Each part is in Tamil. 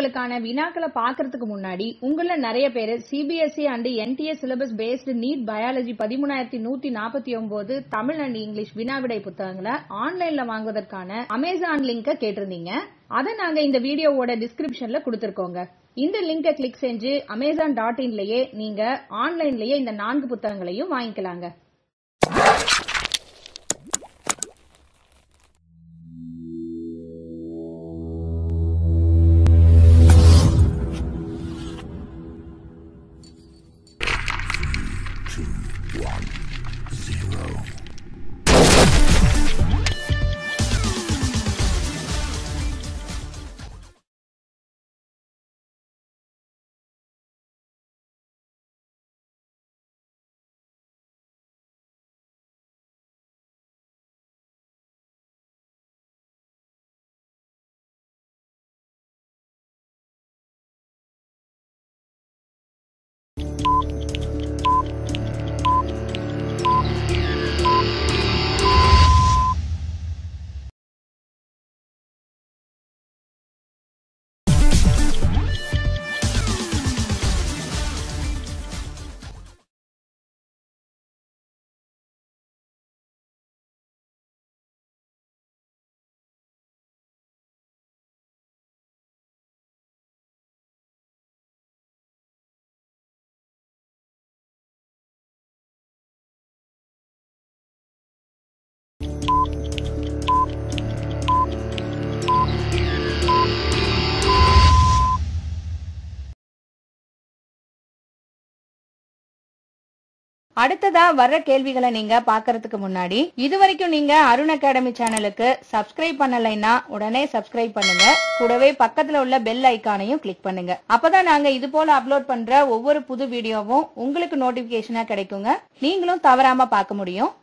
உங்களுக்கான வினாக்களை பாக்குறதுக்கு முன்னாடி உங்கள நிறைய பேர் CBSE and NTA syllabus based NEET biology பதிமூணாயிரத்தி நூத்தி நாற்பத்தி ஒன்பது தமிழ் அண்ட் இங்கிலீஷ் வினாவிடை புத்தகங்களை ஆன்லைன்ல வாங்குவதற்கான அமேசான் லிங்க கேட்டிருந்தீங்க அதை நாங்க இந்த வீடியோவோட டிஸ்கிரிப்ஷன்ல கொடுத்திருக்கோங்க இந்த லிங்கை கிளிக் செஞ்சு அமேசான் டாட் இன்லயே நீங்க ஆன்லைன்லயே இந்த நான்கு புத்தகங்களையும் வாங்கிக்கலாங்க அடுத்ததா வர்ற கேள்விகளை நீங்க பாக்குறதுக்கு முன்னாடி இது வரைக்கும் நீங்க அருண் அகாடமி சேனலுக்கு சப்ஸ்கிரைப் பண்ணலைன்னா உடனே சப்ஸ்கிரைப் பண்ணுங்க கூடவே பக்கத்துல உள்ள பெல் ஐகானையும் கிளிக் பண்ணுங்க அப்பதான் நாங்க இது போல அப்லோட் பண்ற ஒவ்வொரு புது வீடியோவும் உங்களுக்கு நோட்டிபிகேஷனா கிடைக்குங்க நீங்களும் தவறாம பார்க்க முடியும்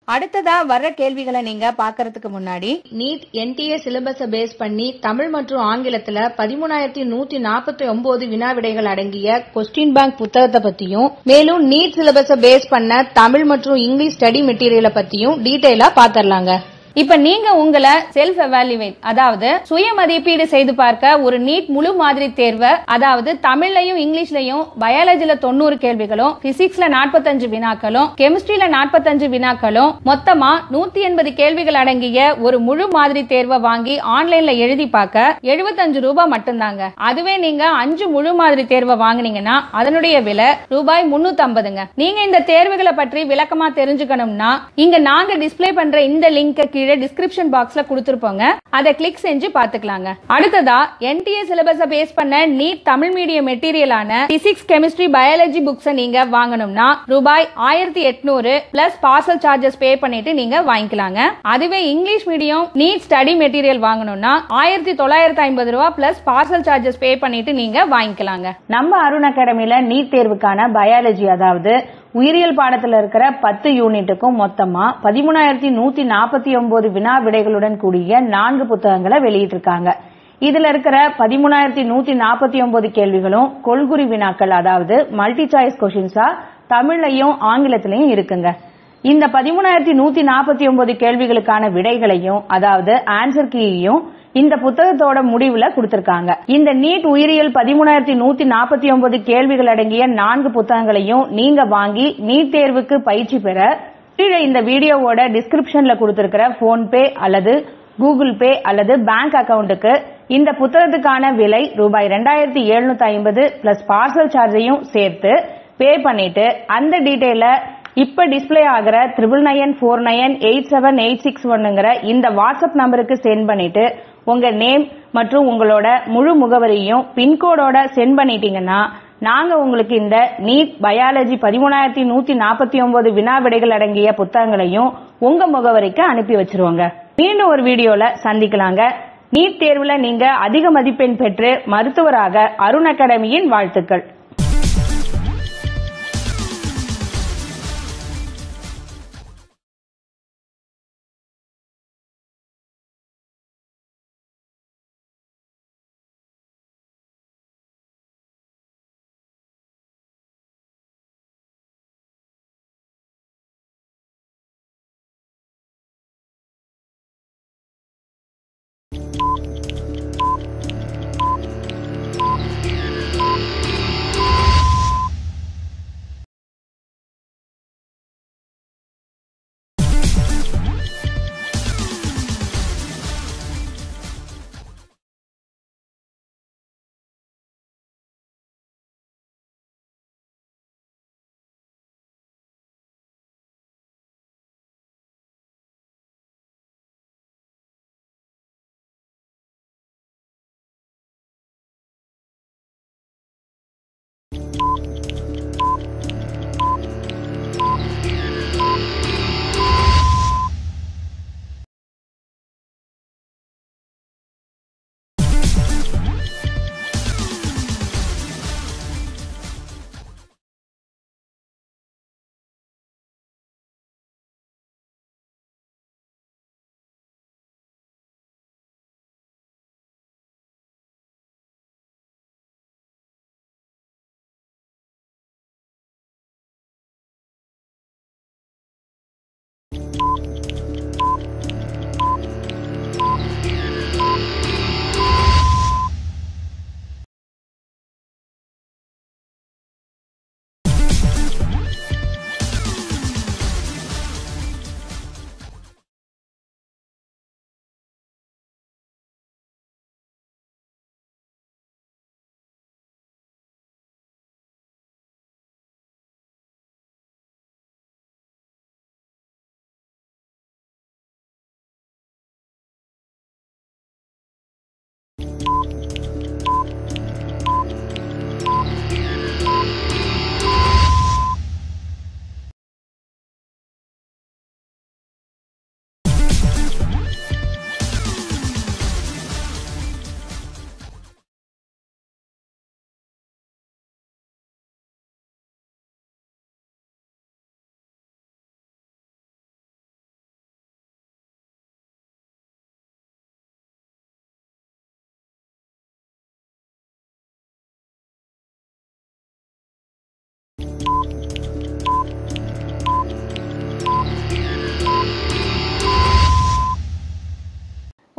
அடுத்ததா வர்ற கேள்விகளை நீங்க பாக்கறதுக்கு முன்னாடி நீட் என்டிஏ சிலபஸ பேஸ் பண்ணி தமிழ் மற்றும் ஆங்கிலத்துல பதிமூணாயிரத்தி நூத்தி நாற்பத்தி ஒன்பது வினா விடைகள் அடங்கிய கொஸ்டின் பேங்க் புத்தகத்தை பத்தியும் மேலும் நீட் சிலபஸ பேஸ் பண்ண தமிழ் மற்றும் இங்கிலீஷ் ஸ்டடி மெட்டீரியலை பத்தியும் டீடைலா பாத்திரலாங்க இப்ப நீங்க உங்களை செல்ஃப் எவாலுவேட் அதாவது சுய மதிப்பீடு செய்து பார்க்க ஒரு நீட் முழு மாதிரி தேர்வை அதாவது தமிழ்லையும் இங்கிலீஷ்லயும் பயாலஜில தொண்ணூறு கேள்விகளும் பிசிக்ஸ்ல நாற்பத்தஞ்சு வினாக்களும் கெமிஸ்ட்ரியில நாற்பத்தஞ்சு வினாக்களும் மொத்தமா நூத்தி எண்பது கேள்விகள் அடங்கிய ஒரு முழு மாதிரி தேர்வை வாங்கி ஆன்லைன்ல எழுதி பார்க்க எழுபத்தஞ்சு ரூபாய் மட்டும்தாங்க அதுவே நீங்க அஞ்சு முழு மாதிரி தேர்வை வாங்குனீங்கன்னா அதனுடைய விலை ரூபாய் முன்னூத்தி ஐம்பதுங்க நீங்க இந்த தேர்வுகளை பற்றி விளக்கமா தெரிஞ்சுக்கணும்னா இங்க நாங்க டிஸ்ப்ளே பண்ற இந்த லிங்க் கீழே டிஸ்கிரிப்ஷன் பாக்ஸ்ல கொடுத்திருப்போங்க அதை கிளிக் செஞ்சு பாத்துக்கலாங்க அடுத்ததா என்டிஏ சிலபஸ பேஸ் பண்ண நீட் தமிழ் மீடியம் மெட்டீரியலான பிசிக்ஸ் கெமிஸ்ட்ரி பயாலஜி புக்ஸ் நீங்க வாங்கணும்னா ரூபாய் ஆயிரத்தி எட்நூறு பிளஸ் பார்சல் சார்ஜஸ் பே பண்ணிட்டு நீங்க வாங்கிக்கலாங்க அதுவே English medium NEET study material வாங்கணும்னா ஆயிரத்தி தொள்ளாயிரத்தி ஐம்பது ரூபா பிளஸ் பார்சல் சார்ஜஸ் பே பண்ணிட்டு நீங்க வாங்கிக்கலாங்க நம்ம அருண் அகாடமில நீட் தேர்வுக்கான பயாலஜி அதாவது உயிரியல் பாடத்துல இருக்கிற பத்து யூனிட்டுக்கும் மொத்தமா பதிமூணாயிரத்தி நூத்தி நாற்பத்தி ஒன்பது வினா விடைகளுடன் கூடிய நான்கு புத்தகங்களை வெளியிட்டிருக்காங்க இதுல இருக்கிற பதிமூணாயிரத்தி நூத்தி நாற்பத்தி ஒன்பது கேள்விகளும் கொள்குறி வினாக்கள் அதாவது மல்டி சாய்ஸ் கொஷின்ஸா தமிழ்லையும் ஆங்கிலத்திலையும் இருக்குங்க இந்த பதிமூணாயிரத்தி நூத்தி நாற்பத்தி ஒன்பது கேள்விகளுக்கான விடைகளையும் அதாவது ஆன்சர் கீயையும் இந்த புத்தகத்தோட முடிவுல கொடுத்திருக்காங்க இந்த நீட் உயிரியல் பதிமூணாயிரத்தி நூத்தி நாற்பத்தி ஒன்பது கேள்விகள் அடங்கிய நான்கு புத்தகங்களையும் நீங்க வாங்கி நீட் தேர்வுக்கு பயிற்சி பெற கீழே இந்த வீடியோவோட டிஸ்கிரிப்ஷன்ல கொடுத்திருக்கிற போன்பே அல்லது கூகுள் பே அல்லது பேங்க் அக்கவுண்டுக்கு இந்த புத்தகத்துக்கான விலை ரூபாய் ரெண்டாயிரத்தி எழுநூத்தி ஐம்பது பிளஸ் பார்சல் சார்ஜையும் சேர்த்து பே பண்ணிட்டு அந்த டீட்டெயில இப்ப டிஸ்ப்ளே ஆகிற triple nine four nine eight seven eight six ஒன்னுங்கிற இந்த வாட்ஸ்அப் நம்பருக்கு சென்ட் பண்ணிட்டு உங்க நேம் மற்றும் உங்களோட முழு முகவரியும் பின்கோடோட சென்ட் பண்ணிட்டீங்கன்னா நாங்க உங்களுக்கு இந்த நீட் பயாலஜி பதிமூணாயிரத்தி நூத்தி நாற்பத்தி ஒன்பது வினா விடைகள் அடங்கிய புத்தகங்களையும் உங்க முகவரிக்கு அனுப்பி வச்சிருவோங்க மீண்டும் ஒரு வீடியோல சந்திக்கலாங்க நீட் தேர்வுல நீங்க அதிக மதிப்பெண் பெற்று மருத்துவராக அருண் அகாடமியின் வாழ்த்துக்கள்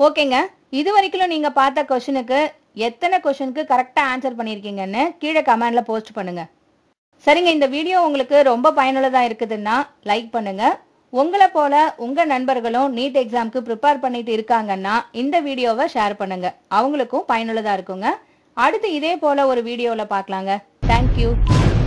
ஓகேங்க இது வரைக்கும் நீங்க பார்த்த கொஸ்டினுக்கு எத்தனை கொஸ்டினுக்கு கரெக்டா ஆன்சர் பண்ணிருக்கீங்கன்னு கீழே கமெண்ட்ல போஸ்ட் பண்ணுங்க சரிங்க இந்த வீடியோ உங்களுக்கு ரொம்ப பயனுள்ளதா இருக்குதுன்னா லைக் பண்ணுங்க உங்களை போல உங்க நண்பர்களும் நீட் எக்ஸாம்க்கு ப்ரிப்பேர் பண்ணிட்டு இருக்காங்கன்னா இந்த வீடியோவை ஷேர் பண்ணுங்க அவங்களுக்கும் பயனுள்ளதா இருக்குங்க அடுத்து இதே போல ஒரு வீடியோல பார்க்கலாங்க தேங்க்யூ